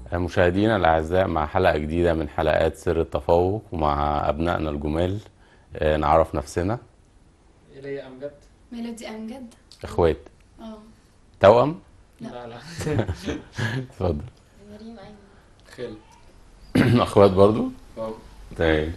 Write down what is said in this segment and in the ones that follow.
مشاهدينا الأعزاء مع حلقة جديدة من حلقات سر التفوق ومع أبنائنا الجمال آه، نعرف نفسنا إلي أمجد ميلودي امجد إخوات اه توأم لا. لا لا اتفضل مريم أيمن خل أخوات برضو واو. تمام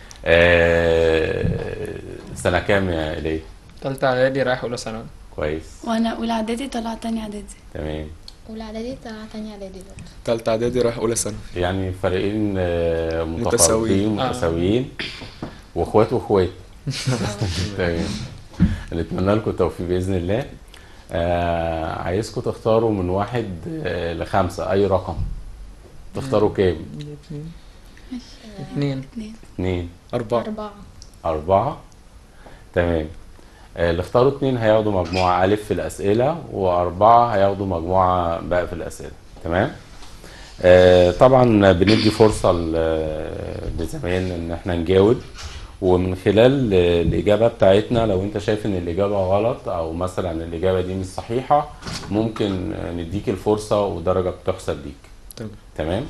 آه، سنة كام يا إلي تالتة إعدادي رايح أولى ثانوي كويس وانا اولى اعدادي طلعت تاني اعدادي تمام أولى إعدادي طلعت تانية إعدادي برضه تالتة إعدادي رايح أولى ثانوي يعني فريقين آه، متساويين. متقاربين آه. متساويين واخوات واخوات تمام نتمنى لكم التوفيق باذن الله آه عايزكم تختاروا من واحد آه لخمسه اي رقم تختاروا كام؟ اتنين اتنين اتنين اتنين أربعة أربعة اربعه تمام آه اللي اختاروا اتنين هياخدوا مجموعه الف في الاسئله واربعه هياخدوا مجموعه باء في الاسئله تمام؟ آه طبعا بندي فرصه ل- لزمايلنا ان احنا نجاوب ومن خلال آه، الإجابة بتاعتنا لو أنت شايف إن الإجابة غلط أو مثلا الإجابة دي مش صحيحة ممكن آه، نديك الفرصة ودرجة بتحسب ليك تمام تمام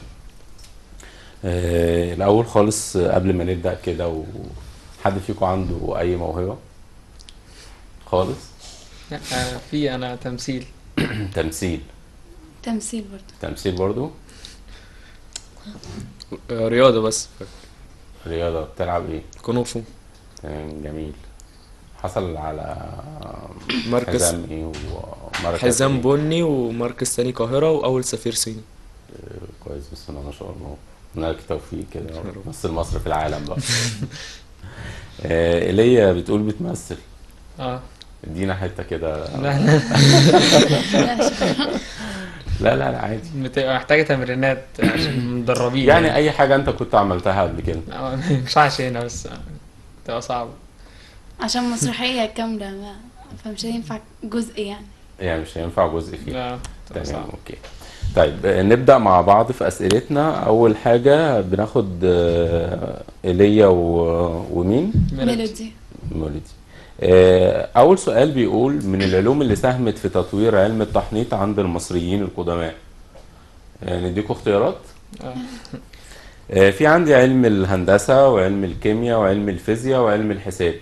آه الأول خالص آه، قبل ما نبدأ كده وحد فيكم عنده أي موهبة خالص لا، آه، في أنا تمثيل تمثيل تمثيل برضه تمثيل برضو آه، رياضة بس رياضة بتلعب إيه كونغ فو تمام جميل حصل على مركز حزام إيه ومركز حزام إيه؟ بني ومركز تاني قاهرة وأول سفير صيني كويس بسم الله ما شاء الله هناك توفيق كده رب. مثل مصر في العالم بقى آه، ايليا بتقول بتمثل اه ادينا حته كده لا لا لا شكرا لا لا لا عادي بتبقى محتاجة تمرينات عشان مدربين يعني اي حاجه انت كنت عملتها قبل كده آه، مش عشان بس آه، بتبقى صعبة عشان مسرحية كاملة ما فمش هينفع جزء يعني يعني مش هينفع جزء فيه لا بتبقى تمام صعبة اوكي طيب آه، نبدا مع بعض في اسئلتنا اول حاجه بناخد آه، ايليا و- ومين ميلودي مولدي آه، أول سؤال بيقول من العلوم اللي ساهمت في تطوير علم التحنيط عند المصريين القدماء آه، نديكوا اختيارات آه. آه، في عندي علم الهندسة وعلم الكيمياء وعلم الفيزياء وعلم الحساب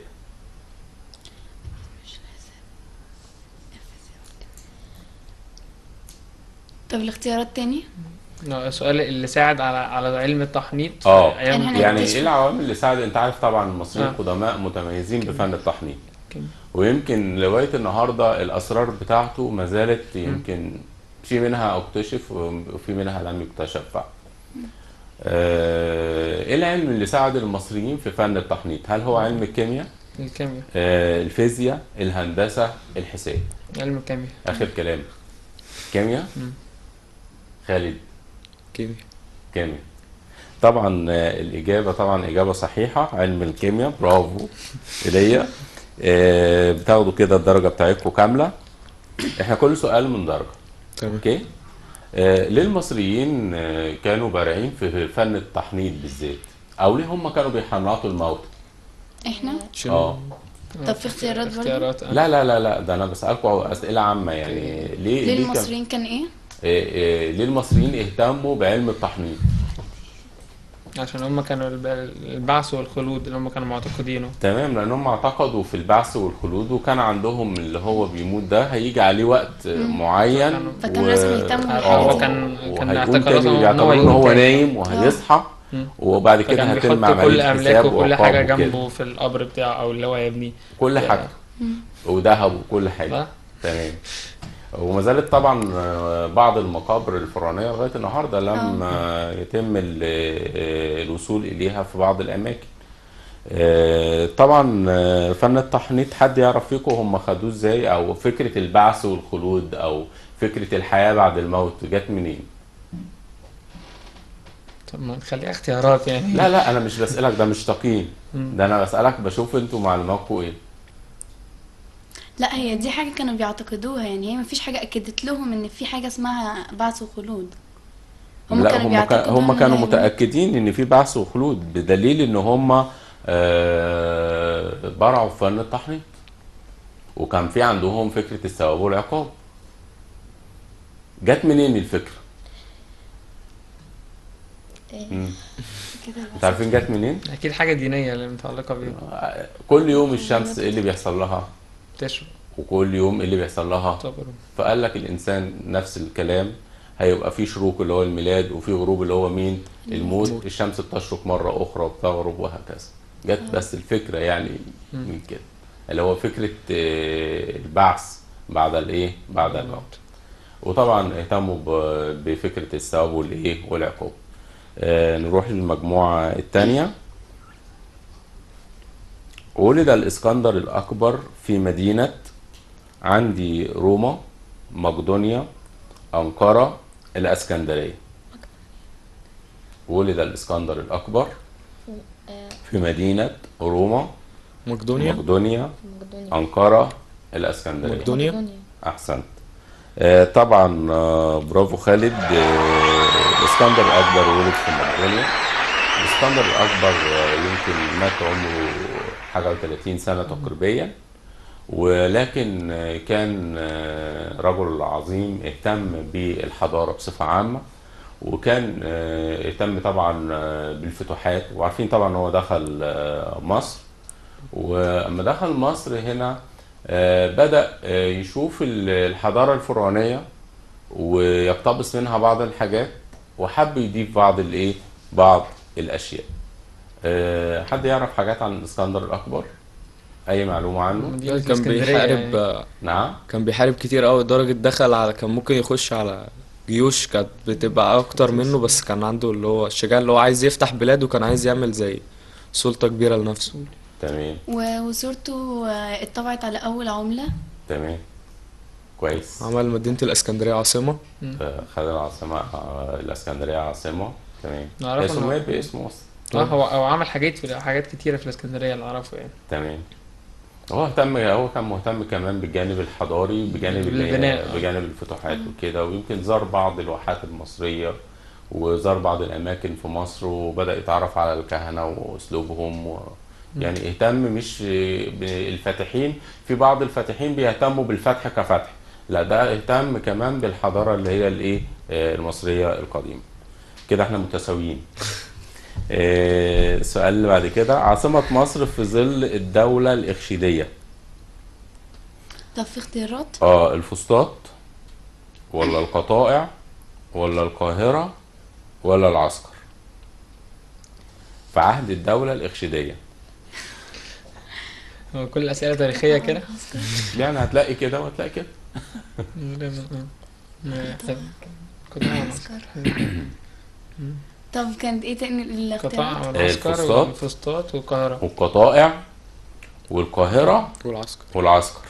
طب الاختيارات تاني لا، السؤال اللي ساعد على على علم التحنيط في اه أيام يعني يعني هنكتشف. ايه العوامل اللي ساعد انت عارف طبعا المصريين آه. القدماء متميزين بفن التحنيط كيمياء. ويمكن لغاية النهاردة الأسرار بتاعته ما زالت يمكن في منها اكتشف وفي منها لم يكتشف بعد. آه، ايه العلم اللي ساعد المصريين في فن التحنيط؟ هل هو علم الكيمياء، الكيمياء آه، الفيزياء، الهندسة، الحساب؟ علم الكيمياء آخر كلام. كيمياء؟ مم. خالد كيمياء كيمياء. طبعا آه، الإجابة طبعا إجابة صحيحة علم الكيمياء برافو إيليا آه، بتاخدوا كده الدرجة بتاعتكم كاملة احنا كل سؤال من درجة تمام اوكي آه ليه المصريين آه كانوا بارعين في فن التحنيط بالذات او ليه هم كانوا بيحنطوا الموت احنا عشان اه طب في اختيارات برضه؟ اختيارات آه. لا لا لا لا ده انا بسالكم اسئله عامه يعني ليه ليه كان- المصريين كان ايه؟ آه آه ليه المصريين اهتموا بعلم التحنيط عشان هم كانوا الب- البعث والخلود اللي هم كانوا معتقدينه تمام لانهم اعتقدوا في البعث والخلود وكان عندهم اللي هو بيموت ده هيجي عليه وقت آه، معين فكان لازم يهتموا آه، بالحاجة هو دي. كان كان وهيقوم اعتقاداتهم تاني ان هو بيعتبروه ان يقوم هو تاني. نايم وهيصحى مم. وبعد كده فكان هتم بيحط كل عمليه املاكه حساب وكل حاجه وعقاب وكده. جنبه في القبر بتاعه او اللي هو يبنيه كل حاجه وذهب وكل حاجه صح؟ تمام وما زالت طبعا آه، بعض المقابر الفرعونيه لغايه النهارده لم آه، يتم ال- آه، الوصول اليها في بعض الاماكن آه، طبعا آه، فن التحنيط حد يعرف فيكم هم خدوه ازاي او فكره البعث والخلود او فكره الحياه بعد الموت جت منين طب ما نخليها اختيارات يعني لا لا انا مش بسالك ده مش تقييم مم. ده انا بسالك بشوف انتوا معلوماتكم ايه لا هي دي حاجة كانوا بيعتقدوها يعني هي مفيش حاجة أكدت لهم إن في حاجة اسمها بعث وخلود هم لا كانوا هم كان بيعتقدوا هم إن كانوا هي- متأكدين ان في بعث وخلود بدليل ان هم آه، برعوا في فن التحنيط وكان في عندهم فكرة الثواب والعقاب جت منين الفكرة؟ ايه مم. كده انتوا عارفين جت منين؟ اكيد حاجه دينيه اللي متعلقه بيه كل يوم الشمس ايه اللي بيحصل لها؟ تشرب وكل يوم ايه اللي بيحصل لها؟ طبعا فقال لك الانسان نفس الكلام هيبقى في شروق اللي هو الميلاد وفي غروب اللي هو مين الموت الشمس بتشرق مره اخرى وبتغرب وهكذا جت بس الفكره يعني من كده اللي هو فكره آه، البعث بعد الايه بعد الموت وطبعا اهتموا ب- بفكره الثواب والايه والعقاب آه، نروح للمجموعه الثانيه ولد الاسكندر الاكبر في مدينه عندي روما مقدونيا أنقرة الإسكندرية ولد الإسكندر الأكبر آه، في مدينة روما مقدونيا مقدونيا مقدونيا أنقرة الإسكندرية مقدونيا أحسنت آه، طبعا آه، برافو خالد آه، الإسكندر الأكبر ولد في مقدونيا الإسكندر الأكبر آه، يمكن مات عمره حاجة و30 سنة تقريبا ولكن آه، كان آه، رجل عظيم اهتم بالحضارة بصفة عامة وكان آه، اهتم طبعا آه، بالفتوحات وعارفين طبعا ان هو دخل آه، مصر واما دخل مصر هنا آه، بدأ آه، يشوف ال- الحضارة الفرعونية ويقتبس منها بعض الحاجات وحب يضيف بعض الايه بعض الاشياء آه، حد يعرف حاجات عن الاسكندر الاكبر اي معلومة عنه مدينة كان اسكندرية بيحارب يعني. نعم كان بيحارب كتير قوي لدرجة دخل على كان ممكن يخش على جيوش كانت بتبقى اكتر منه بس كان عنده اللي هو الشجاعة اللي هو عايز يفتح بلاد وكان عايز يعمل زي سلطة كبيرة لنفسه تمام و- وصورته آه، اتطبعت على أول عملة تمام كويس عمل مدينة الاسكندرية عاصمة آه، خد العاصمة آه، الاسكندرية عاصمة تمام نعرفه هي إن هو- سميت باسمه اصلا اه هو هو عمل حاجات في حاجات كتيرة في الاسكندرية اللي اعرفه يعني تمام هو اهتم هو كان مهتم كمان بالجانب الحضاري بجانب اللي هي- بالبناء. بجانب الفتوحات وكده ويمكن زار بعض الواحات المصرية وزار بعض الأماكن في مصر وبدأ يتعرف على الكهنة وأسلوبهم و... يعني اهتم مش بالفاتحين في بعض الفاتحين بيهتموا بالفتح كفتح لا ده اهتم كمان بالحضارة اللي هي الايه آه، المصرية القديمة كده احنا متساويين آه، السؤال اللي بعد كده عاصمة مصر في ظل الدولة الإخشيدية طب في اختيارات اه الفسطاط ولا القطائع ولا القاهرة ولا العسكر في عهد الدولة الإخشيدية هو كل الأسئلة تاريخية كده يعني هتلاقي كده وهتلاقي كده قطاع عسكر. طب كانت ايه تاني قطاع الاختيارات والعسكر الفسطاط. والفسطاط والقاهرة والقطائع والقاهرة والعسكر والعسكر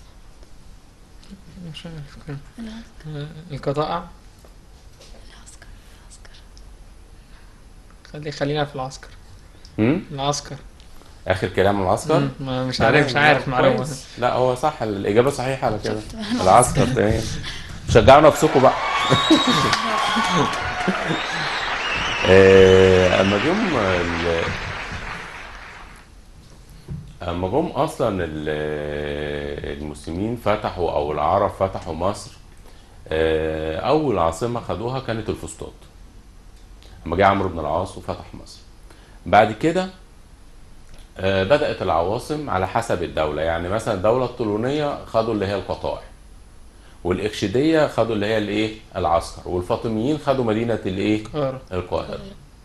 مش عارف كده. آه، القطاع العسكر العسكر خلي خلينا في العسكر هم؟ العسكر آخر كلام العسكر مم، ما- مش عارف مش عارف تمام، معلومة كويس. لا هو صح الإجابة صحيحة على كده العسكر تمام شجعوا نفسكم بقى آه، اما جم ال- اما جم اصلا ال- المسلمين فتحوا او العرب فتحوا مصر آه، اول عاصمه خدوها كانت الفسطاط اما جه عمرو بن العاص وفتح مصر بعد كده آه، بدأت العواصم على حسب الدولة يعني مثلا الدولة الطولونية خدوا اللي هي القطائع والإخشيدية خدوا اللي هي الإيه العسكر والفاطميين خدوا مدينة الإيه القاهرة القاهرة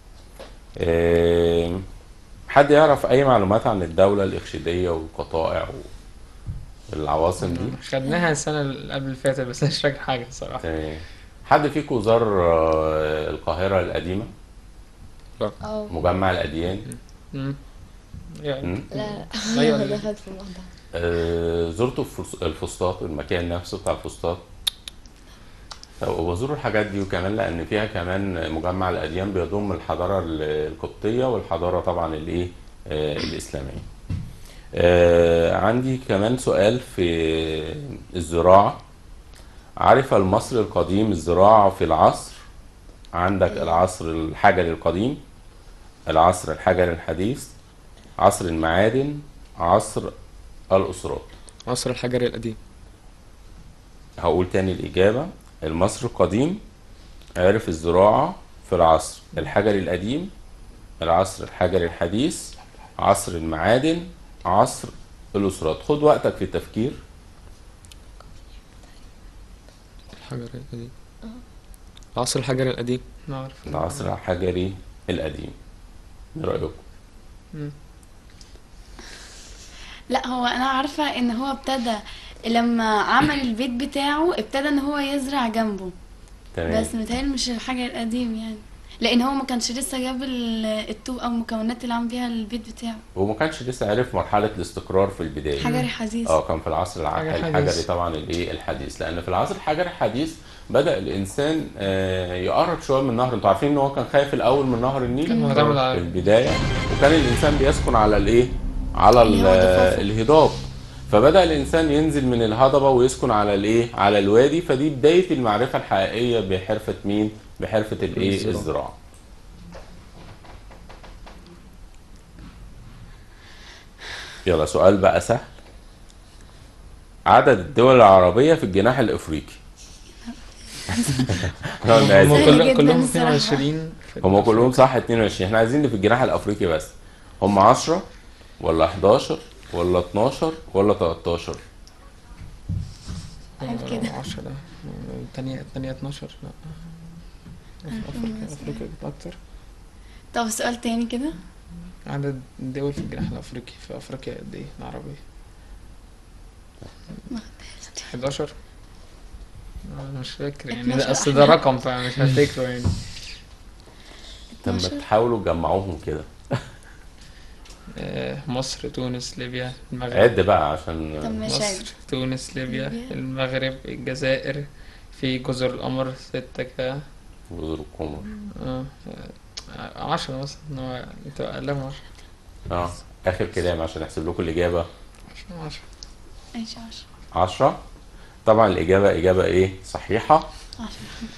آه، حد يعرف أي معلومات عن الدولة الإخشيدية والقطائع والعواصم دي خدناها السنة اللي قبل اللي فاتت بس مش فاكر حاجة الصراحة تمام حد فيكم زار آه، القاهرة القديمة اه مجمع الأديان مم. يعني مم؟ لا أيوة. لا دخلت في الموضوع آه، زرتوا الفس- الفسطاط المكان نفسه بتاع الفسطاط طب وزوروا الحاجات دي وكمان لان فيها كمان مجمع الاديان بيضم الحضاره ال- القبطيه والحضاره طبعا الايه آه، الاسلاميه آه، عندي كمان سؤال في الزراعه عرف المصري القديم الزراعه في العصر عندك العصر الحجري القديم العصر الحجري الحديث عصر المعادن عصر الأسرات عصر الحجري القديم هقول تاني الإجابة المصري القديم عرف الزراعة في العصر الحجري القديم العصر الحجري الحديث عصر المعادن عصر الأسرات خد وقتك في التفكير الحجر القديم العصر الحجري القديم نعرف العصر الحجري القديم ايه رأيكم؟ لا هو انا عارفة ان هو ابتدى لما عمل البيت بتاعه ابتدى ان هو يزرع جنبه تمام بس متهيألي مش الحاجة القديم يعني لان هو ما كانش لسه جاب ال- الطوب او المكونات اللي عامل بيها البيت بتاعه وما كانش لسه عارف مرحلة الاستقرار في البداية حجري حديث اه كان في العصر الع- حاجة الحجري حديث. طبعا الايه الحديث لان في العصر الحجري الحديث بدأ الانسان آه، يقرب شويه من النهر انتوا عارفين ان هو كان خايف الاول من نهر النيل كان معتمد على- في البدايه وكان الانسان بيسكن على الايه على ال- الهضبة فوق. الهضاب فبدأ الانسان ينزل من الهضبه ويسكن على الايه على الوادي فدي بدايه المعرفه الحقيقيه بحرفه مين بحرفه الايه الزراعة. الزراعه يلا سؤال بقى سهل عدد الدول العربية في الجناح الإفريقي احنا قلنا هم آسف. سهل كل- جداً كلهم الصراحة. 22 في هم كلهم صح 22 احنا عايزين اللي في الجناح الأفريقي بس هم 10 ولا 11 ولا 12 ولا 13 قال كده. 10 الثانية الثانية 12 لا افريقيا افريقيا اكتر طب سؤال تاني كده عدد الدول في الجناح الافريقي في افريقيا قد ايه العربية 11 انا مش فاكر يعني 12 ده اصل ده أحلى. رقم فمش هفتكره يعني طب ما 12. تحاولوا تجمعوهم كده آه، مصر تونس ليبيا المغرب عد بقى طب عشان ماشي مصر عادي. تونس ليبيا ليبيا. المغرب الجزائر في جزر القمر ستة كده جزر القمر اه آه، عشرة مثلا هو انت اقلهم عشرة اه آخر كلام عشان أحسب لكم الإجابة عشرة عشرة ماشي عشرة 10 طبعا الإجابة إجابة إيه صحيحة عشرة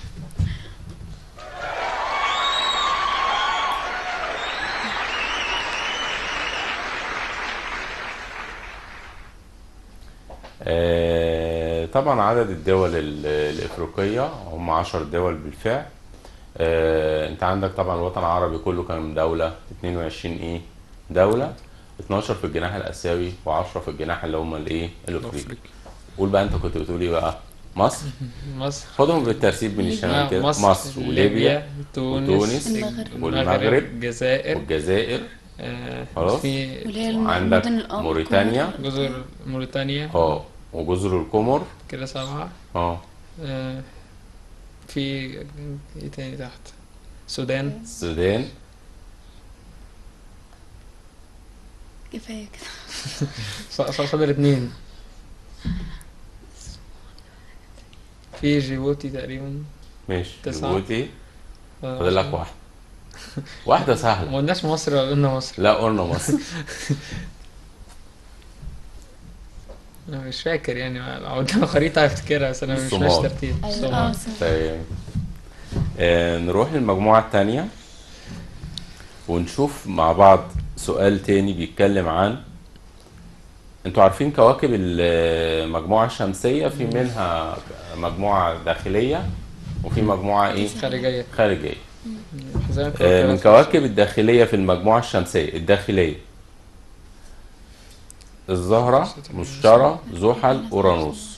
آه، طبعا عدد الدول ال- الإفريقية هم عشر دول بالفعل آه، انت عندك طبعا الوطن العربي كله كان دولة 22 ايه دولة 12 في الجناح الآسيوي و10 في الجناح اللي هم الايه الأفريقي أفريقيا قول بقى انت كنت بتقول ايه بقى مصر مصر خدهم بالترتيب من الشمال آه، كده مصر, مصر وليبيا تونس وتونس المغرب. والمغرب الجزائر والجزائر آه، خلاص. في واللي هي الم- عندك المدن الأم- موريتانيا. جزر موريتانيا اه وجزر القمر كده سبعة اه آه، في ايه تاني تحت السودان السودان كفاية كده ف- ف- فاضل اتنين في جيبوتي تقريبا ماشي تسعة. جيبوتي آه، فاضل لك واحدة واحدة ما سهلة قلناش مصر ولا قلنا مصر لا قلنا مصر انا مش فاكر يعني لو قدام خريطة هفتكرها بس انا مش الصومال. ماشي ترتيب أيوة. الصومال. اه صح. طيب آه نروح للمجموعة التانية ونشوف مع بعض سؤال تاني بيتكلم عن انتوا عارفين كواكب المجموعة الشمسية في منها مجموعة داخلية وفي مجموعة ايه خارجية خارجية زي ما آه كنت من قلت. كواكب الداخلية في المجموعة الشمسية الداخلية الزهرة مشتري زحل أورانوس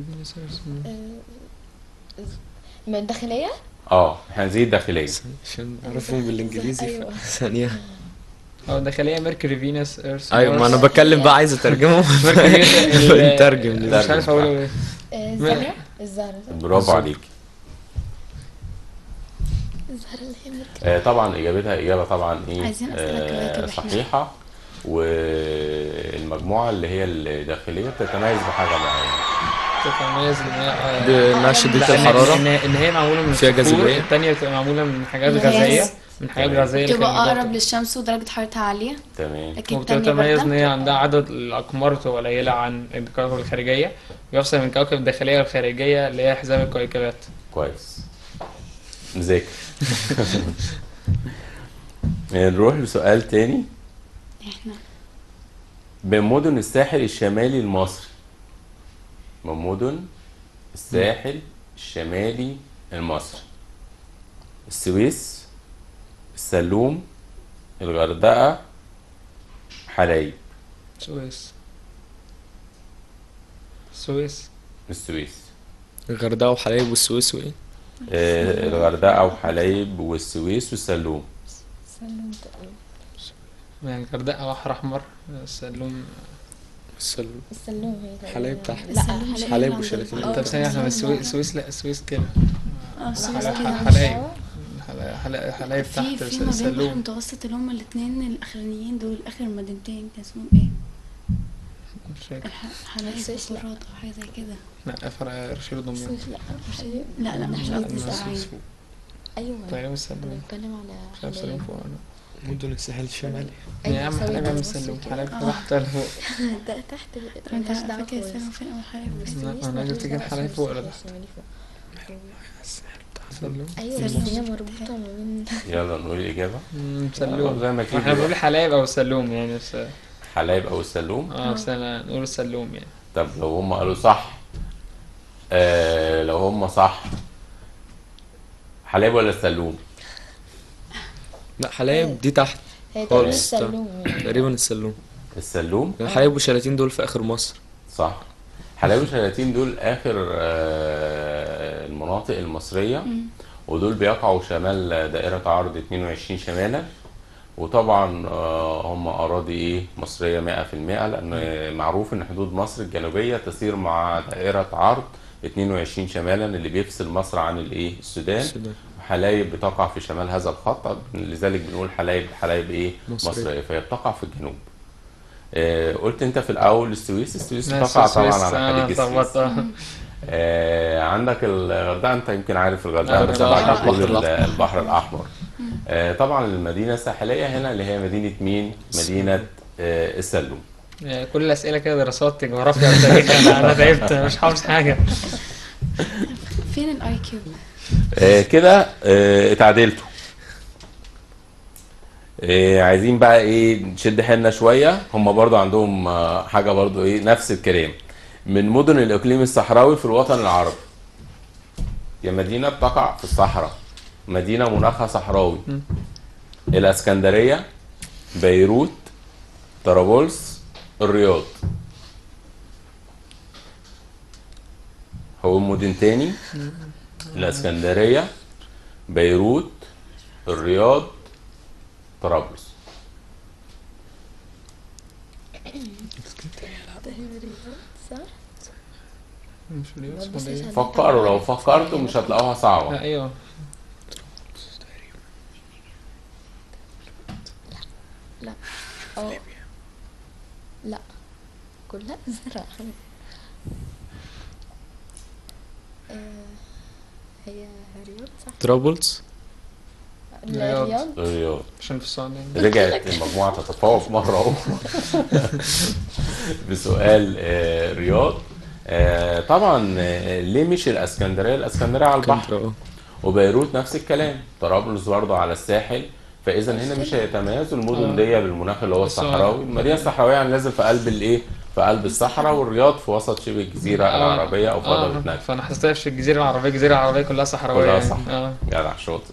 من الداخلية اه احنا دي الداخلية عشان اعرفهم بالانجليزي أيوة. ف- ثانية اه داخلية ميركوري فينوس ايرث ايوه ما انا مارس. بتكلم بقى عايز اترجمه بنترجم مش دلوقتي. عارف اقوله ايه آه، الزهرة الزهرة صح؟ برافو عليك الزهرة اللي هي مركز آه، طبعا اجابتها اجابه طبعا ايه عايزين أسئلة آه، كواكب إحنا. صحيحه والمجموعه اللي هي الداخليه بتتميز بحاجه معينه تتميز ان هي بانها شديدة لا، إن- الحرارة ان ان هي معموله من فيها الصخور، جاذبية. التانية بتبقى معموله من حاجات نحاس. غازيه من حاجات تمام. غازيه لكن تبقى برضه- أقرب للشمس ودرجة حرارتها عالية تمام لكن التانية وبتتميز ان باردة هي عندها عدد الاقمار بتبقى قليله عن الكواكب الخارجيه بيفصل من الكواكب الداخليه والخارجيه اللي هي حزام الكويكبات كويس مذاكر نروح لسؤال تاني احنا من مدن الساحل الشمالي المصري من مدن الساحل الشمالي المصري السويس السلوم الغردقة حلايب سويس السويس السويس الغردقة وحلايب والسويس وايه آه، الغردقة وحلايب والسويس والسلوم سلم تقريبا يعني الغردقة بحر أحمر السلوم السلوم السلوم هي تقريبا. حلايب تحت. لا السلوم حلايب حلايب عند وشلاتين. البحر. طب ثانية واحدة بس السلوم السويس السويس لا السويس كده اه السويس حلايب كده حلايب حلايب حلايب- حلايب في تحت في ما بين بحر السلوم متوسط اللي هما الاتنين الاخرانيين دول اخر مدينتين كان اسمهم ايه مش فاكر الح- حلايب السويس لا. وفرات او حاجه زي كده لا فرق رشيد دمياط السويس لا حلايب. لا لا مش لا، قصدي لا، زراعية. ايوه تقريبا انا السلوم بتكلم على مش عارف السلوم حلايب فوق ولا مدن الساحل الشمالي لا. يا عم ثواني حلايب عم بص السلوم كده. حلايب آه. تحت ولا فوق ده تحت طب انت ملهاش دعوة فاكر خالص. السلام فين او حلايب والسويس لا، أنا ملهاش قلت كده دعوة حلايب خالص فوق ولا بالساحل الشمالي فوق. سلوم ايوه بس سلوم. هي مربوطة ما بين يلا نقول الإجابة مم، سلوم زي ما احنا تيجي بنقول بقى. حلايب او سلوم يعني بس حلايب أو السلوم اه بس انا نقول السلوم يعني طب لو هم قالوا صح آه لو هم صح حلايب ولا السلوم لا حلايب دي تحت هي تقريبا خالص. السلوم يعني تقريبا السلوم السلوم حلايب وشلاتين دول في اخر مصر صح حلايب وشلاتين دول آخر آه المناطق المصرية ودول بيقعوا شمال دائرة عرض 22 شمالا وطبعا آه، هم أراضي إيه مصرية 100% لأن معروف إن حدود مصر الجنوبية تسير مع دائرة عرض 22 شمالا اللي بيفصل مصر عن الإيه السودان السودان حلايب بتقع في شمال هذا الخط لذلك بنقول حلايب حلايب ايه مصرية. مصرية فهي بتقع في الجنوب آه قلت انت في الاول السويس السويس لا، بتقع طبعا السويس، على أنا خليج السويس اتلخبطت. آه عندك الغردقه انت يمكن عارف الغردقه لا، بس الغردقة تبع البحر حدود ال- الأحمر. البحر الاحمر آه طبعا المدينه الساحليه هنا اللي هي مدينه مين مدينه آه السلوم يعني كل الاسئله كده دراسات جغرافيا وتاريخ انا انا تعبت مش حافظ حاجه فين الاي كيو آه كده آه اتعادلتوا آه عايزين بقى ايه نشد حيلنا شويه هم برضو عندهم آه حاجه برضو ايه نفس الكلام من مدن الاقليم الصحراوي في الوطن العربي يا مدينه بتقع في الصحراء مدينه مناخها صحراوي م. الاسكندريه بيروت طرابلس الرياض هو مدن تاني الاسكندريه بيروت الرياض طرابلس صح؟ مش رياض ما ولا تبصش ايه على فكروا لو فكرتوا مش هتلاقوها لا صعبه ايوه اه لا كلها زرع آه، هي رياض صح؟ طرابلس رياض. الرياض الرياض عشان في السعوديه رجعت المجموعة تتفوق مرة أخرى بسؤال آه، رياض آه، طبعا آه، ليه مش الاسكندريه الاسكندريه على البحر كنترا اه وبيروت نفس الكلام طرابلس برضه على الساحل فاذا هنا مش هيتميزوا المدن آه. دي بالمناخ اللي هو بس هو- الصحراوي المدينه الصحراويه يعني لازم في قلب الايه في قلب الصحراء والرياض في وسط شبه الجزيره آه. العربيه او في اه هضبه نجد فانا حسيتها في الجزيره العربيه الجزيره العربيه كلها صحراويه كلها يعني. صحراء. اه جدع شاطر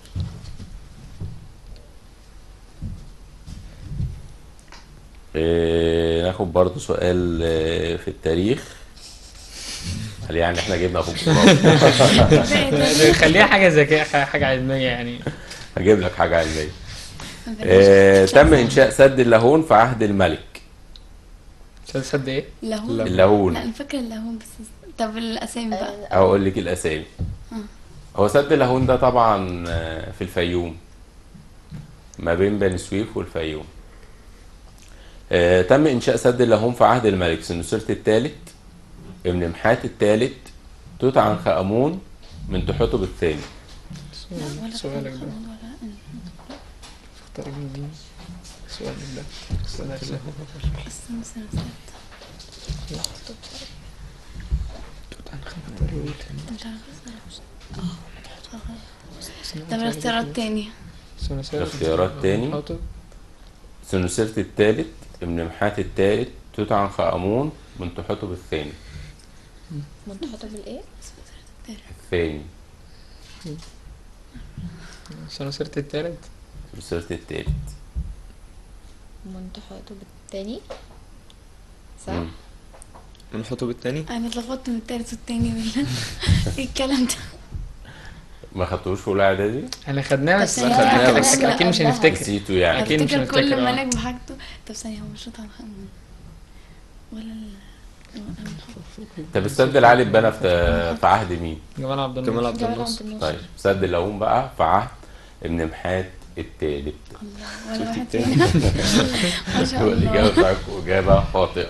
إيه ناخد برضو سؤال آه، في التاريخ قال يعني احنا جبنا في الجغرافيا خليها حاجه ذكيه حاجه علميه يعني هجيب لك حاجه علميه آه، تم انشاء سد اللاهون في عهد الملك سد سد ايه؟ لاهون اللاهون لا انا فاكره اللاهون بس طب الاسامي بقى هقول لك الاسامي هو سد اللاهون ده طبعا آه، في الفيوم ما بين بني سويف والفيوم آه، تم انشاء سد اللاهون في عهد الملك سنوسرت الثالث ابن محات الثالث توت عنخ امون من تحتب الثاني ولا سؤالك ده خلود ولا اختار مين سؤالك ده سؤالك ده استنى استنى استنى مش عارفه طب الاختيارات تاني الاختيارات تاني. سنوسرت الثالث ابن محات الثالث توت عنخ امون من تحتب الثاني منتحته بالايه؟ الثاني عشان وصلت التالت وصلت التالت منتحاته بالتاني صح مم. من الحطب التاني انا اتلخبطت من التالت والتاني ولا ايه الكلام ده ما خدتوش في اولى اعدادي احنا خدناه بس ثانية أكيد- واحدة. أكيد- اكيد مش هنفتكر نسيته يعني أكيد مش افتكر كل هنفتكر، آه. ملك بحاجته طب ثانية هو مشروط على خمسة ولا ال... طب السد العالي اتبنى في في عهد مين؟ جمال عبد جمال الناصر عبد جمال الناصر عبد الناصر طيب سد اللاهون بقى في عهد ابن محات التالت ولا شفتي واحد التاني؟ فينا ما شاء هو الإجابة الله بتاعتكم إجابة خاطئة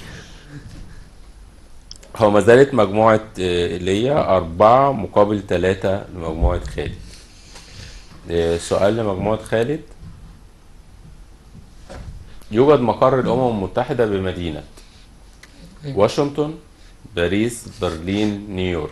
هو ما زالت مجموعة آه، ليا أربعة مقابل ثلاثة لمجموعة خالد آه، سؤال لمجموعة خالد يوجد مقر الأمم المتحدة بمدينة أيوة. واشنطن باريس برلين نيويورك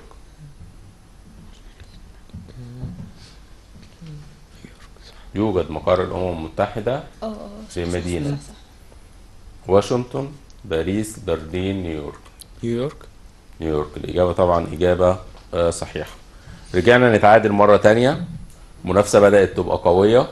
يوجد مقر الأمم المتحدة اه اه في صح، صح، مدينة. صح، صح. واشنطن باريس برلين نيويورك نيويورك نيويورك الإجابة طبعا إجابة آه، صحيحة رجعنا نتعادل مرة تانية المنافسة بدأت تبقى قوية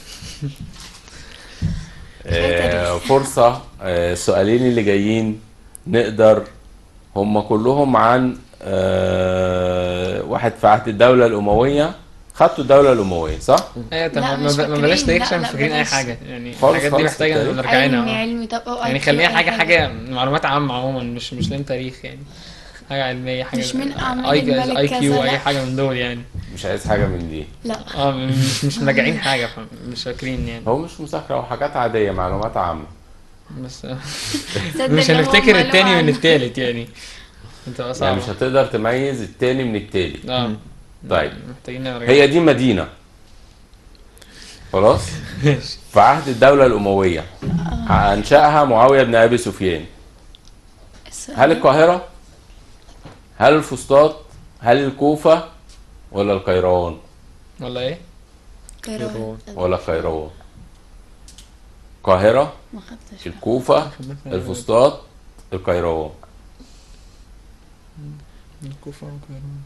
آه، فرصة آه، السؤالين اللي جايين نقدر هم كلهم عن آه، واحد في عهد الدولة الأموية خدتوا الدولة الأموية صح؟ ايوه طب لا، ما, مش ما ما بلاش فاكرين. تاريخ لا، عشان مش لا، فاكرين اي بلاش. حاجه يعني خالص، الحاجات دي خالص محتاجه التاريخ. نرجع لها علمي آه. علمي طب أو يعني IQ خليها أي حاجه حاجه معلومات عامه عموما مش مش لازم تاريخ يعني حاجه علميه حاجه مش من أعمال اي الملك اي كذا، كيو اي لا. حاجه من دول يعني مش عايز حاجة من دي لا اه مش مش مراجعين حاجه فمش فاكرين يعني هو مش مذاكرة هو حاجات عادية معلومات عامة بس تصدق مش إن هو هنفتكر معلومة التاني من عنه. التالت يعني انت صعب يعني مش هتقدر تميز التاني من التالت اه طيب محتاجين نراجع هي دي مدينة خلاص ماشي في عهد الدولة الأموية أنشأها معاوية بن أبي سفيان السؤال هل ده؟ القاهرة هل الفسطاط هل الكوفة ولا القيروان ولا ايه؟ كيروان. ولا القيروان القاهرة ما خدتش الكوفة الفسطاط القيروان الكوفة والقيروان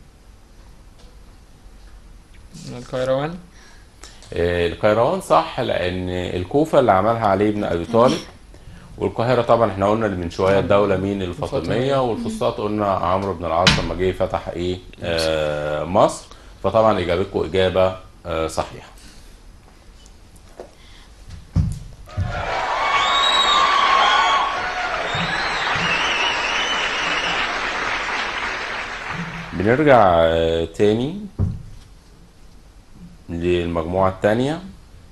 القيروان آه، القيروان صح لأن الكوفة اللي عملها علي بن أبي طالب والقاهرة طبعا احنا قلنا من شوية الدولة مين الفاطمية الفاطمية. والفسطاط قلنا عمرو بن العاص لما جه فتح ايه آه مصر فطبعا إجابتكم إجابة آه صحيحة بنرجع آه، تاني للمجموعة التانية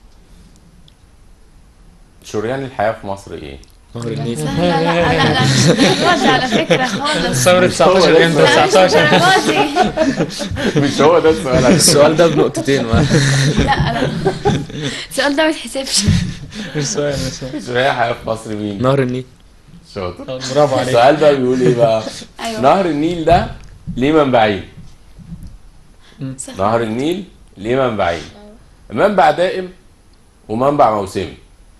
شريان الحياة في مصر ايه؟ نهر النيل سهلة لا لا لا مش الدرجات دي على فكرة خالص ثورة 19 امتى؟ لا مش 19 الدرجات دي مش هو ده السؤال السؤال ده بنقطتين ما لا لا السؤال ده ما يتحسبش مش سؤال مش سؤال شريان الحياة في مصر مين؟ نهر النيل شاطر برافو عليك السؤال بقى بيقول ايه بقى؟ ايوه نهر النيل ده ليه منبعين؟ صح. نهر النيل ليه منبعين؟ منبع دائم ومنبع موسمي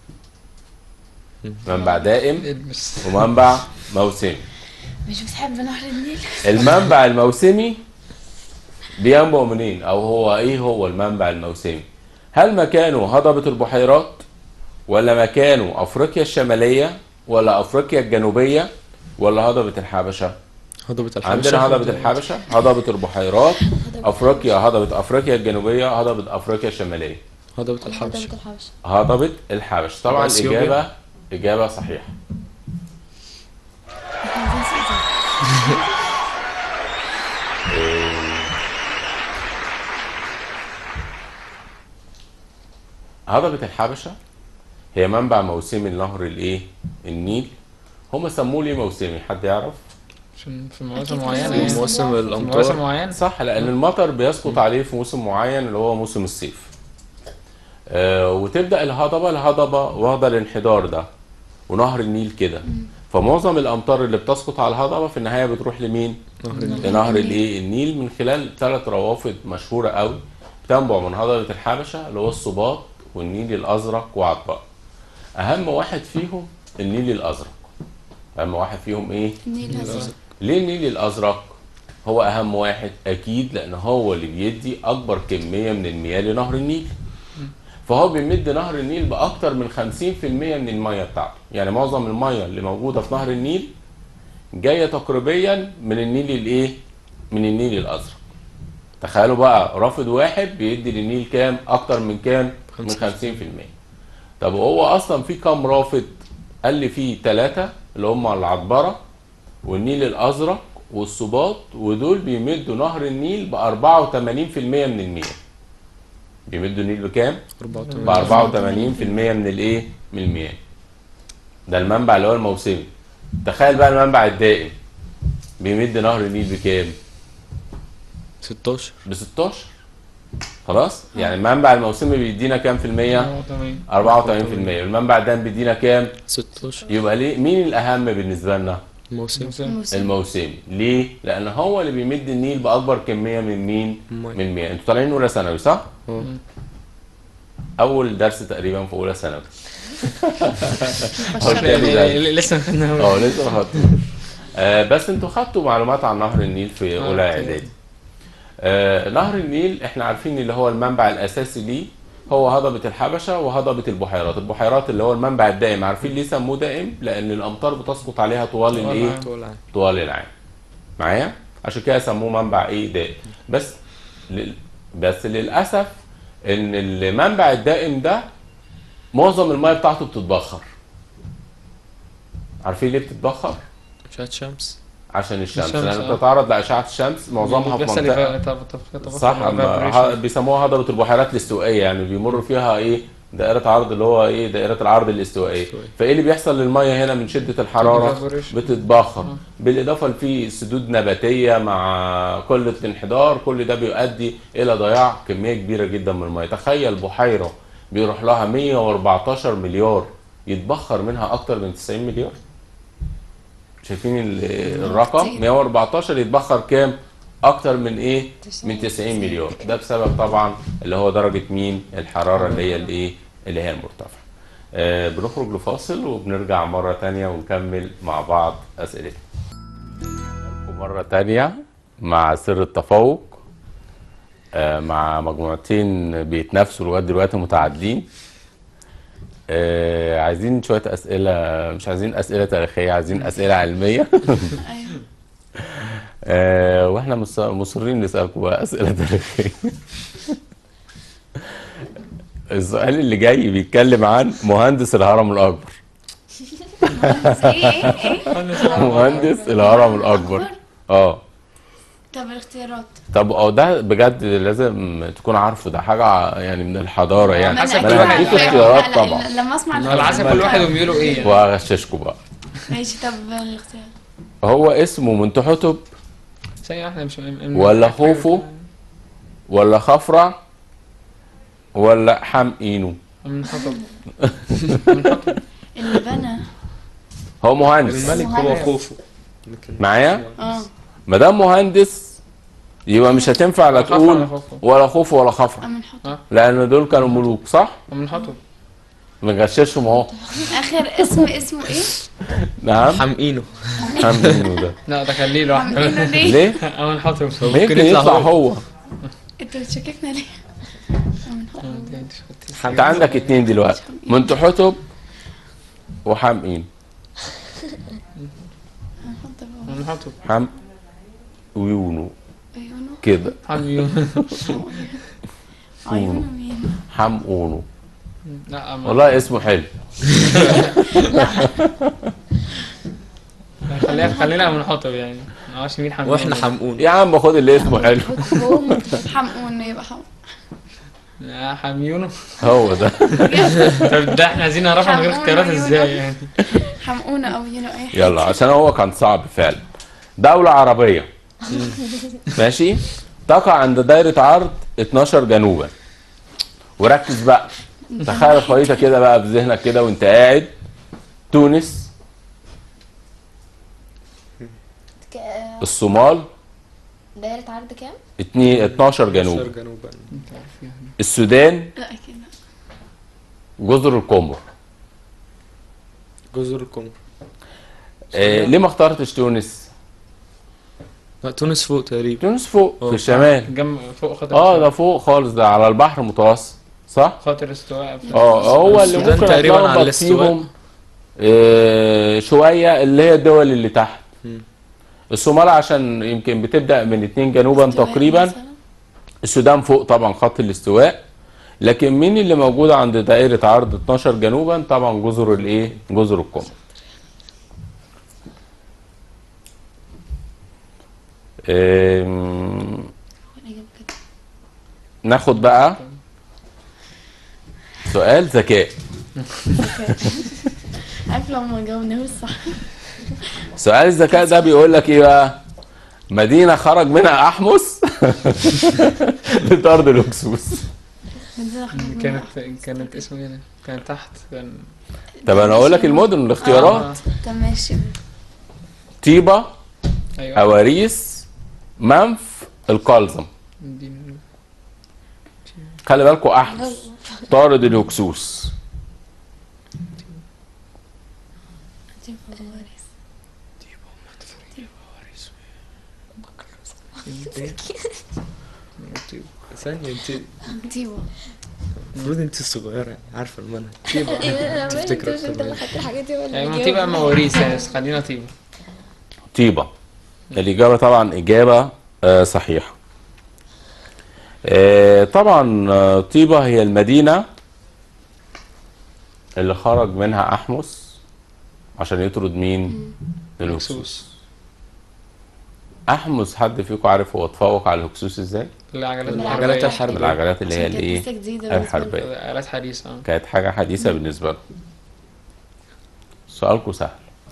منبع دائم البس ومنبع موسمي مش بتحب نهر النيل المنبع الموسمي بينبع منين او هو ايه هو المنبع الموسمي هل مكانه هضبة البحيرات ولا مكانه افريقيا الشمالية ولا افريقيا الجنوبية ولا هضبة الحبشة هضبة الحبشة عندنا هضبة الحبشة هضبة البحيرات افريقيا هضبة افريقيا الجنوبية هضبة افريقيا الشمالية هضبة هضبة الحبشة الحبشة هضبة الحبش طبعا أثيوبيا. الاجابة اجابة صحيحة احنا عايزين سؤال تاني. هضبة الحبشة هي منبع موسمي لنهر الايه النيل هم سموه ليه موسمي حد يعرف عشان في مواسم أكيد معينة في يعني موسم في مواسم الأمطار معينة صح لان المطر بيسقط عليه في موسم معين اللي هو موسم الصيف آه وتبدا الهضبه الهضبه واخده الانحدار ده ونهر النيل كده فمعظم الامطار اللي بتسقط على الهضبه في النهايه بتروح لمين نهر النيل لنهر الايه النيل من خلال ثلاث روافد مشهوره قوي بتنبع من هضبه الحبشه اللي هو الصباط والنيل الازرق وعطباء اهم واحد فيهم النيل الازرق اهم واحد فيهم ايه النيل الأزرق ليه النيل الازرق هو اهم واحد اكيد لان هو اللي بيدي اكبر كميه من المياه لنهر النيل فهو بيمد نهر النيل باكتر من 50% من الميه بتاعته يعني معظم الميه اللي موجوده في نهر النيل جايه تقريبا من النيل الايه من النيل الازرق تخيلوا بقى رافد واحد بيدي للنيل كام اكتر من كام من 50% طب هو اصلا في كام رافد قال لي في ثلاثة اللي هم العطبرة والنيل الازرق والسباط ودول بيمدوا نهر النيل ب 84% من المياه بيمدوا النيل بكام؟ 84 ب 84% من الايه؟ من المياه. ده المنبع اللي هو الموسمي. تخيل بقى المنبع الدائم بيمد نهر النيل بكام؟ 16 ب 16 خلاص؟ يعني المنبع الموسمي بيدينا كام في المية؟ 84 84% المنبع الدائم بيدينا كام؟ 16 يبقى ليه مين الأهم بالنسبة لنا؟ موسم موسم. الموسم الموسمي ليه؟ لأن هو اللي بيمد النيل بأكبر كمية من مين؟ المية. من المياه انتوا طالعين أولى ثانوي صح؟ اه أول درس تقريبا في أولى ثانوي ل- ل- لسه ما خدناهوش. اه لسه ما خدتوش آه بس انتوا خدتوا معلومات عن نهر النيل في آه، اولى اوكي. اعدادي آه نهر النيل احنا عارفين اللي هو المنبع الاساسي ليه هو هضبة الحبشة وهضبة البحيرات البحيرات اللي هو المنبع الدائم عارفين ليه سموه دائم لان الامطار بتسقط عليها طوال طوال الايه العام. طول عام طوال العام معايا عشان كده سموه منبع ايه دائم بس لل... بس للاسف ان المنبع الدائم ده معظم الميه بتاعته بتتبخر عارفين ليه بتتبخر شات شمس عشان الشمس الشمس، لان آه. بتتعرض لاشعه الشمس معظمها في بيحصل منطقه إيه؟ طب- طب- طب- صح طب- أما evaporation. ه- بيسموها هضبه البحيرات الاستوائيه يعني بيمر فيها ايه دائره عرض اللي هو ايه دائره العرض الاستوائيه استوائية. فايه اللي بيحصل للميه هنا من شده الحراره evaporation. بتتبخر بالاضافه لفي سدود نباتيه مع قله الانحدار كل ده بيؤدي الى ضياع كميه كبيره جدا من الميه تخيل بحيره بيروح لها 114 مليار يتبخر منها اكتر من 90 مليار شايفين ال- الرقم كتير. 114 يتبخر كام اكتر من ايه من 90 مليار ده بسبب طبعا اللي هو درجه مين الحراره اللي هي الايه اللي هي المرتفعه آه بنخرج لفاصل وبنرجع مره تانية ونكمل مع بعض اسئلتنا مرة تانية مع سر التفوق آه، مع مجموعتين بيتنافسوا لغاية دلوقتي متعادلين آه، عايزين شوية أسئلة مش عايزين أسئلة تاريخية عايزين أسئلة علمية ايوه آه، واحنا مص- مصرين نسألكم بقى أسئلة تاريخية السؤال اللي جاي بيتكلم عن مهندس الهرم الأكبر ايه ايه ايه مهندس الهرم الأكبر اه طب الاختيارات طب اه ده بجد لازم تكون عارفه ده حاجة يعني من الحضارة يعني ما أنا حسب أكيد كل واحد. عارفة. هديك اختيارات لا، لا، طبعا لما اسمع على الاختيارات حسب كل واحد وميوله ايه يعني. وهغششكم بقى ماشي طب الاختيارات هو اسمه منتحتب ثانية واحدة مش من- ولا خوفو ولا خفرع ولا حمقينو من حطب اللي بنى هو مهندس الملك هو مهندس. خوفو لكن معايا اه ما دام مهندس يبقى مش هتنفع لا خفرع ولا تقول خوفو؟ ولا خوف ولا خفرع امن حط لان دول كانوا ملوك صح من حطب مغششهم اهو اخر اسم اسمه ايه؟ نعم حمقينه حمقينو ده لا ده خليه لوحده عاملينه ليه؟ ليه من حطب ممكن يطلع يطلع هو. هو انتوا بتشككنا ليه؟ امن حط انت عندك اتنين دلوقتي منتحتب وحمقين امن حط بقى. من حطب حم ويونو عيونه كده حبيبي عيونه مين؟ حمقونو لا ما- والله اسمه حلو خلينا خلينا من حطب يعني ما اعرفش مين حميد واحنا حمقون يا عم خد اللي اسمه حلو حمقون يبقى حمقون يا حميونو هو ده طب ده احنا عايزين نعرفها من غير حمقون اختيارات عيونه. ازاي يعني حمقونة او يونو اي حاجة يلا عشان هو كان صعب فعلا دولة عربية ماشي تقع عند دايرة عرض 12 جنوبا وركز بقى تخيل الخريطة كده بقى في ذهنك كده وانت قاعد تونس ك- الصومال دايرة عرض كام؟ اتنين- 12 جنوب جنوبا السودان لا اكيد لا جزر القمر جزر القمر آه ليه ما اخترتش تونس لا تونس فوق تقريبا تونس فوق في اه. الشمال جنب فوق خاطر اه الاستواء. ده فوق خالص ده على البحر المتوسط صح خاطر استواء في- اه هو اللي السودان ممكن تقريبا على اتلخبط الاستواء. فيهم آه، شويه اللي هي الدول اللي تحت مم. الصومال عشان يمكن بتبدا من اتنين جنوبا استواء تقريبا مثلاً. السودان فوق طبعا خط الاستواء لكن مين اللي موجود عند دائره عرض 12 جنوبا طبعا جزر الايه جزر القمر آم، الإجابة كده. ناخد بقى سؤال ذكاء عارف لو ما جاوبناهوش صح سؤال الذكاء ده بيقول لك ايه بقى مدينه خرج منها احمس لطرد الهكسوس بنزل أخرج منها. كانت كانت اسمه ايه ده؟ كانت تحت كان طب انا اقول لك المدن الاختيارات آه. طب ماشي طيبه ايوه اواريس منف القلزم دي خلي بالكوا احمس طارد الهكسوس دي بواريس. ثانية انت ديبو المفروض انت الصغيرة يعني عارفة المنهج ايوه تفتكر انت أكتر اللي خدت الحاجات دي ولا يعني الإجابة؟ طيبة مواريث يعني بس خلينا طيبة طيبة الإجابة طبعا إجابة آه، صحيحة آه، طبعا آه، طيبة هي المدينة اللي خرج منها أحمس عشان يطرد مين؟ الهكسوس أحمس حد فيكم عارف هو اتفوق على الهكسوس ازاي؟ العجلات العجلات الحربية الحربية بالعجلات اللي هي عشان كانت الايه؟ لسه جديدة بالنسبة لي. الحربية آلات حديثة اه كانت حاجة حديثة بالنسبة لهم سؤالكم سهل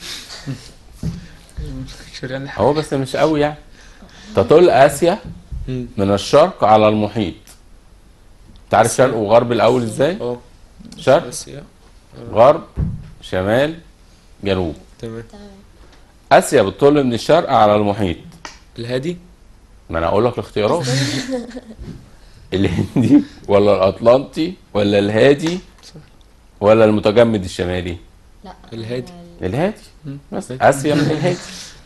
شريان الح- هو بس مش قوي يعني تطل آسيا مم. من الشرق على المحيط تعرف آسيا. شرق وغرب الأول ازاي؟ اه شرق آسيا غرب شمال جنوب تمام تمام آسيا بتطل من الشرق على المحيط الهادي ما أنا أقول لك الاختيارات الهندي ولا الأطلنطي ولا الهادي ولا المتجمد الشمالي لا الهادي. الهادي مم. بس آسيا من الهادي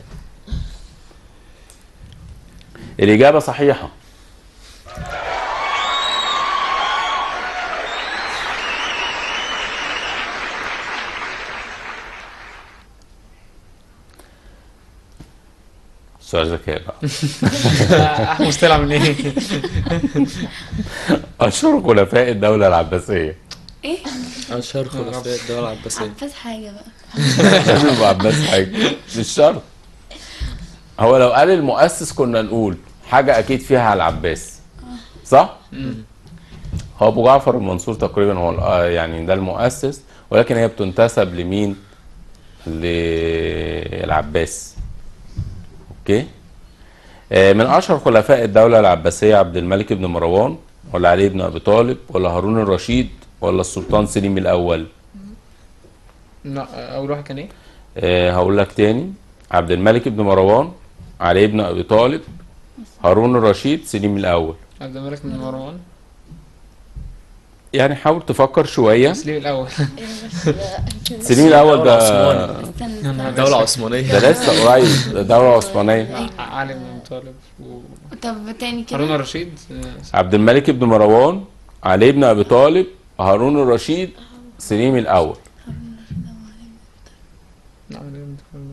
الإجابة صحيحة سؤال ذكاء بقى احمس طلع من ايه؟ أشهر خلفاء الدولة العباسية ايه أشهر خلفاء الدولة العباسية عباس حاجة بقى لازم يبقى عباس حاجة مش شرط هو لو قال المؤسس كنا نقول حاجة أكيد فيها على العباس صح؟ هو أبو جعفر المنصور تقريبا هو ال- آه يعني ده المؤسس ولكن هي بتنتسب لمين؟ للعباس أوكي؟ آه، من أشهر خلفاء الدولة العباسية عبد الملك بن مروان ولا علي بن أبي طالب ولا هارون الرشيد ولا السلطان سليم الأول؟ لا اول واحد كان ايه؟ آه، هقول لك تاني عبد الملك بن مروان علي بن ابي طالب هارون الرشيد سليم الاول عبد الملك بن مروان يعني حاول تفكر شويه تسليم الاول سليم الاول دولة ده عثماني. استنى يا نهار استنى دولة عثمانية ده لسه قريب ده دوله عثمانيه علي بن ابي طالب طب تاني وهارون كده الرشيد آه، عبد الملك بن مروان علي بن ابي طالب هارون الرشيد سليم الاول نعم، علي بن طالب.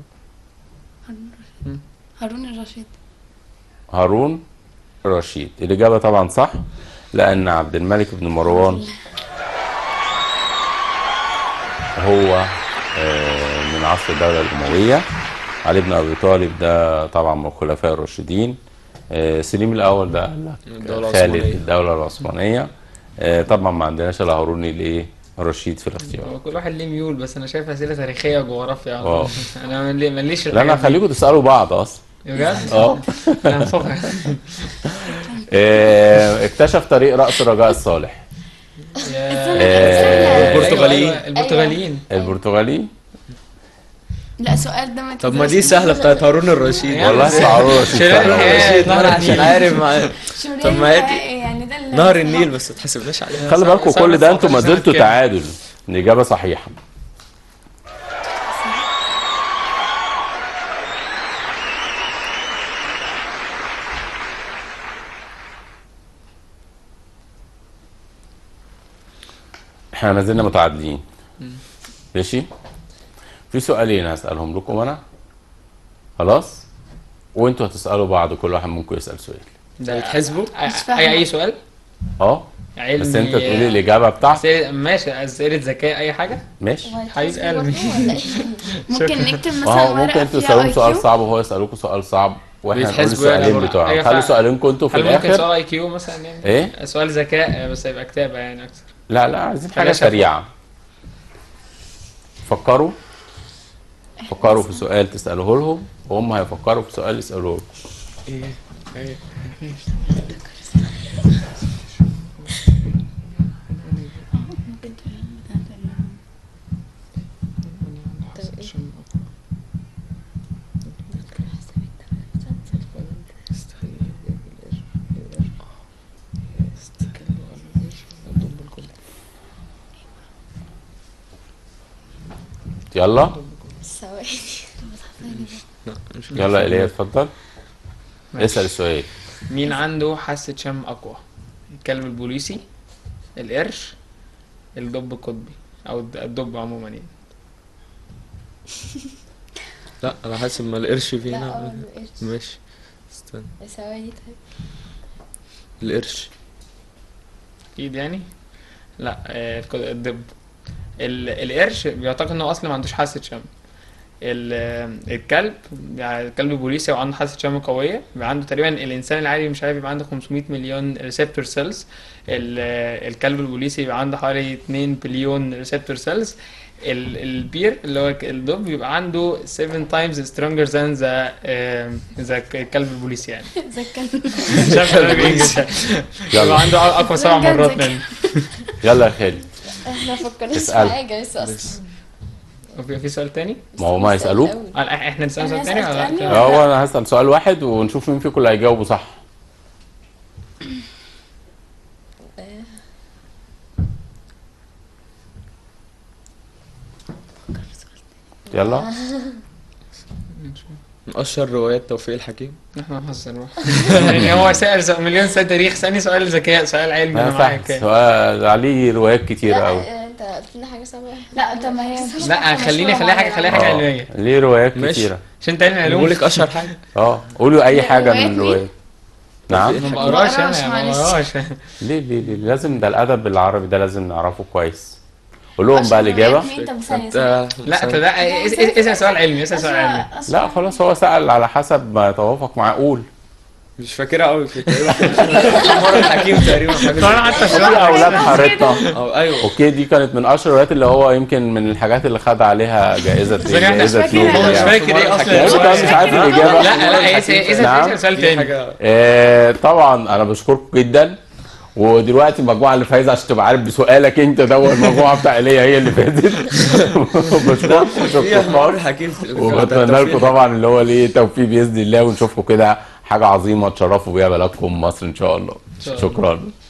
هارون الرشيد هارون الرشيد الاجابه طبعا صح لان عبد الملك بن مروان هو آه، من عصر الدوله الامويه علي بن ابي طالب ده طبعا من الخلفاء الراشدين آه، سليم الاول ده قال لك الدولة خالد العثمانية. الدوله العثمانيه آه، طبعا ما عندناش الا هارون الايه الرشيد في الاختيار هو كل واحد ليه ميول بس انا شايف اسئله تاريخيه وجغرافيا اه. انا ملي- ماليش في لا انا الحاجات دي. هخليكم تسالوا بعض اصلا بجد؟ اه انا هنفخر آه، اكتشف طريق راس رجاء الصالح آه، البرتغاليين. أيوة، أيوة، البرتغاليين البرتغالي لا سؤال ده ما طب ما دي سهلة بتاعت هارون الرشيد والله اسمع هارون الرشيد شيرين سهل. الرشيد. نهر عشان عارف مع- طب ما هي دي- يعني ده اللي نهر النيل بس ما تحسبناش عليها خلي بالكم صار- كل ده صار- انتم ما صار- زلتوا كام؟ تعادل الاجابه صحيحه احنا ما زلنا متعادلين ماشي في سؤالين هسألهم لكم انا خلاص وانتوا هتسألوا بعض كل واحد منكم يسأل سؤال ده بتحسبوا؟ مش فاهمة. اي اي سؤال اه علمي بس انت تقولي الاجابه بتاعتك أسئلة ماشي اسئله ذكاء اي حاجه ماشي حبيب قلبي ممكن نكتب ما مثلا هو ممكن ورقة انتوا فيها تسالوهم سؤال IQ. صعب وهو يسالوكوا سؤال صعب واحنا نقول بيتحسبوا يعني السؤالين برضه. بتوعنا أيوة خلوا فعلا. سؤالينكم انتوا في هل ممكن الاخر سؤال اي كيو مثلا يعني ايه سؤال ذكاء بس يبقى كتابه يعني اكتر لا لا عايزين حاجه بلاش أفكر. سريعه فكروا فكروا في سؤال تسالوه لهم وهم هيفكروا في سؤال يسالوه لكم يلا ثواني يلا ايليا اتفضل اسال السؤال مين عنده حاسه شم اقوى الكلب البوليسي القرش الدب القطبي او الد- الدب عموما يعني لا انا حاسب ما القرش لا اه فينا القرش ماشي استنى ثواني طيب القرش اكيد يعني لا آه، الك- الدب ال- القرش بيعتقد ان هو اصلا ما عندوش حاسه شم ال- آه، الكلب يعني الكلب البوليسي وعنده حاسه شم قويه بيبقى عنده تقريبا الانسان العادي مش عارف يبقى عنده 500 مليون ريسبتور سيلز الكلب البوليسي بيبقى عنده حوالي 2 بليون ريسبتور سيلز البير اللي هو الدب بيبقى عنده 7 times stronger than the آه، the الكلب البوليسي يعني زي الكلب مش عارف أقولها بالإنجليزي. يلا. بيبقى عنده اقوى سبع زي مرات الكلب. منه يلا يا خالد احنا فكرناش في اسأل. حاجة لسه اصلا وفي في سؤال تاني؟ ما هو ما يسالوك آه، لا، احنا نسأل أنا سؤال تاني هسأل ولا تاني لا؟ ولا- هو انا هسال سؤال واحد ونشوف مين فيكم اللي هيجاوبه صح يلا من اشهر روايات توفيق الحكيم احنا هنهزر بقى يعني هو سأل سؤال- مليون سؤال تاريخ سألني سؤال ذكاء سؤال علمي ما انا معاك ينفعش سؤال عليه روايات كتيرة لا قوي آه، انت قلت لنا حاجة صعبة لا طب ما هي لا خليني خليها حاجه خليها حاجه آه، علميه ليه روايات ماشي. كتيرة عشان انت علم علوم بقول لك اشهر حاجه اه قولوا اي لا، حاجة روايات من مين؟ الروايات نعم ما بقراش بقراش، انا ما معلش. بقراش ليه ليه ليه لازم ده الادب العربي ده لازم نعرفه كويس قول لهم بقى الاجابة مين طب ثانية انت ثانية. لا انت ده اس- اس- اسال سؤال علمي اسال سؤال علمي أسرع- أسرع. لا خلاص هو سأل على حسب ما يتوافق معاه قول مش فاكرها قوي في تقريبا عمر الحكيم تقريبا حاجه زي انا حتى في اولاد حارتنا كده. أو ايوه اوكي دي كانت من اشهر الروايات اللي هو يمكن من الحاجات اللي خد عليها جائزة ثانية واحدة، جائزة مش فاكر نوبل أنا. مش يعني فاكر ايه اصلا يعني انت السؤال. مش عارف الاجابة لا لا اسال اسال نعم. اسال سؤال في تاني حاجه آه، طبعا انا بشكركم جدا ودلوقتي المجموعه اللي فايزه عشان تبقى عارف بسؤالك انت ده المجموعه بتاع ايليا هي اللي فازت بشكركم هي شكرا عمر الحكيم وبتمنى لكم طبعا اللي هو ليه توفيق باذن الله ونشوفكم كده حاجه عظيمه تشرفوا بيها بلدكم مصر ان شاء الله شاء الله. شكرا